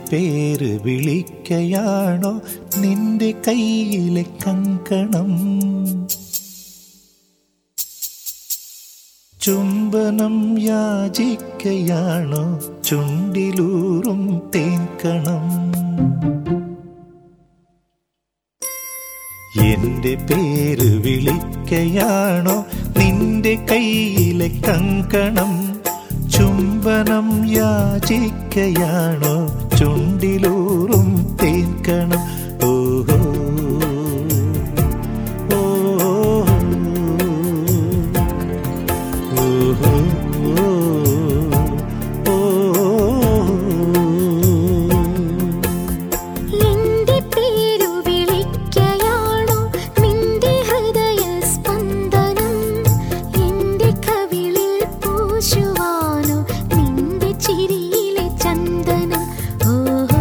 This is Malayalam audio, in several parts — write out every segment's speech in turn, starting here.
പേര് വിളിക്കയാണോ നിന്റെ കയ്യിലെ കങ്കണം ചുംബനം യാചിക്കയാണോ ചുണ്ടിലൂറും തേൻകണം എന്റെ പേര് വിളിക്കയാണോ നിന്റെ കയ്യിലെ കങ്കണം ചുംബനം യാചിക്കയാണോ ചുണ്ടിലൂറും തേൻകണം ഓഹോ ഓഹോ നിന്റെ പേരു വിളിക്കയാണോ നിന്റെ ഹൃദയ സ്പന്ദനം എന്റെ കവിളിൽ പൂശുവാനോ നിന്റെ ചിരിയിലെ ചന്ദനം ഓഹോ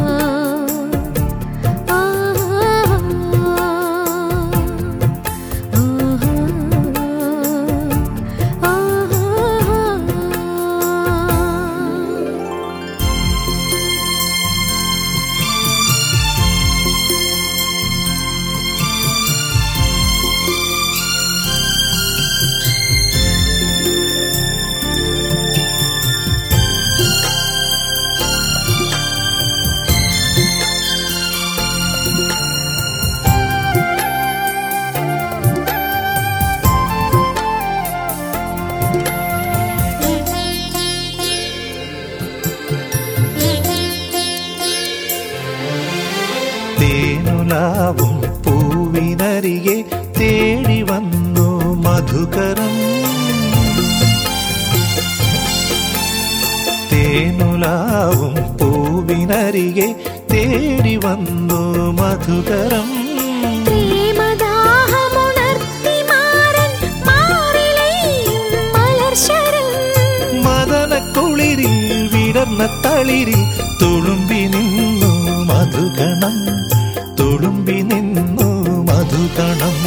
ഓഹോ തേനുലാവും പൂവിനരികെ തേടി വന്നു മധുകരം തേനുലാവും പൂവിനരികെ തേടി വന്നു മധുകരം പ്രേമദാഹമുണർത്തി മാറൻ മാറിലെയും മലർശരം മദനക്കുളിരിൽ വിടർന്ന തളിരിൽ തുളുമ്പി നിന്നു മധുകണം തുളുമ്പി നിന്നു മധുകണം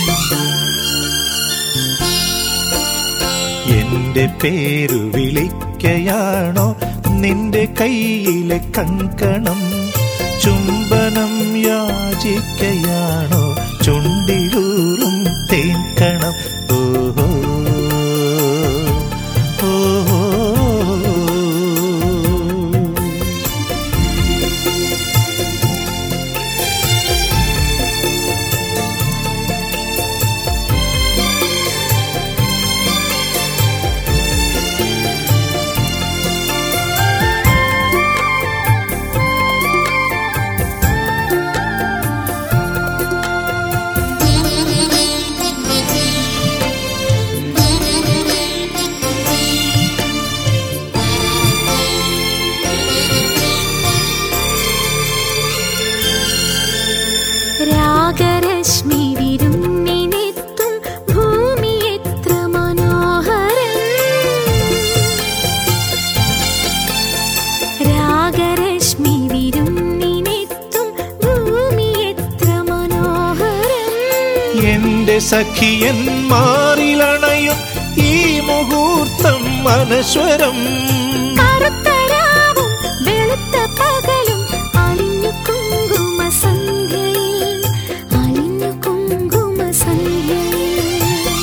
എന്റെ പേരു വിളിക്കയാണോ നിന്റെ കയ്യിലെ കങ്കണം ചുംബനം യാചിക്കയാണോ ചുണ്ടിലൂറും തേൻകണം ഓഹോ ഓഹോ രാഗരശ്മി വിരുന്നിനെത്തും ഭൂമി എത്ര മനോഹരം രാഗരശ്മി വിരുന്നിനെത്തും ഭൂമി എത്ര മനോഹരം എന്റെ സഖിയൻ മാറിലണയും ഈ മുഹൂർത്തം മനസ്വരം കറുത്തരാവും വെളുത്ത പകലും അലിഞ്ഞു കുങ്കുമ സന്ധ്യയിൽ അലിഞ്ഞു കുങ്കുമ സന്ധ്യയിൽ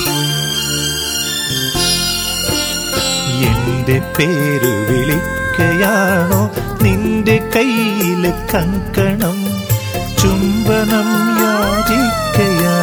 എന്റെ പേരു വിളിക്കയാണോ നിന്റെ കയ്യിലെ കങ്കണം ചുംബനം യാചിക്കയാ